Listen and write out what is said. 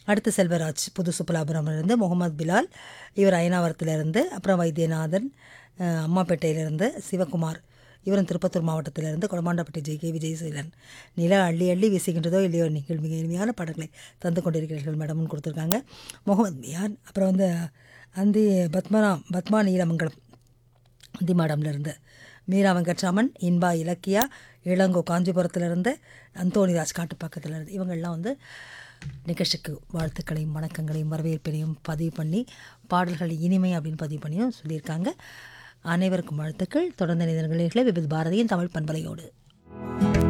அடுத்து செல்வராஜ் புது சுப்பலாபுரமிலிருந்து முகமது பிலால் இவர் அயனாவரத்திலிருந்து அப்புறம் வைத்தியநாதன் அஹ், அம்மாப்பேட்டையிலிருந்து சிவகுமார் இவரும் திருப்பத்தூர் மாவட்டத்திலிருந்து கொடமாண்டப்பட்டி ஜெய் கே விஜயசீலன் நில அள்ளி அள்ளி வீசுகின்றதோ இல்லையோ நீங்கள் மிக இனிமையான பாடல்களை தந்து கொண்டிருக்கிறீர்கள் மேடம்னு கொடுத்துருக்காங்க முகமது மியான் அப்புறம் வந்து அந்தி பத்மனா பத்மா நீலமங்கலம் அந்தி மாடம்லேருந்து மீரா வெங்கட்ராமன் இன்பா இலக்கியா இளங்கோ காஞ்சிபுரத்திலிருந்து அந்தோணிராஜ் காட்டுப்பாக்கத்திலிருந்து இவங்கெல்லாம் வந்து நிகழ்ச்சிக்கு வாழ்த்துக்களையும் வணக்கங்களையும் வரவேற்பினையும் பதிவு பண்ணி பாடல்கள் இனிமை அப்படின்னு பதிவு பண்ணியும் சொல்லியிருக்காங்க அனைவருக்கும் வாழ்த்துக்கள் தொடர்ந்து நிதர்களே விபித் பாரதியின் தமிழ் பண்பலையோடு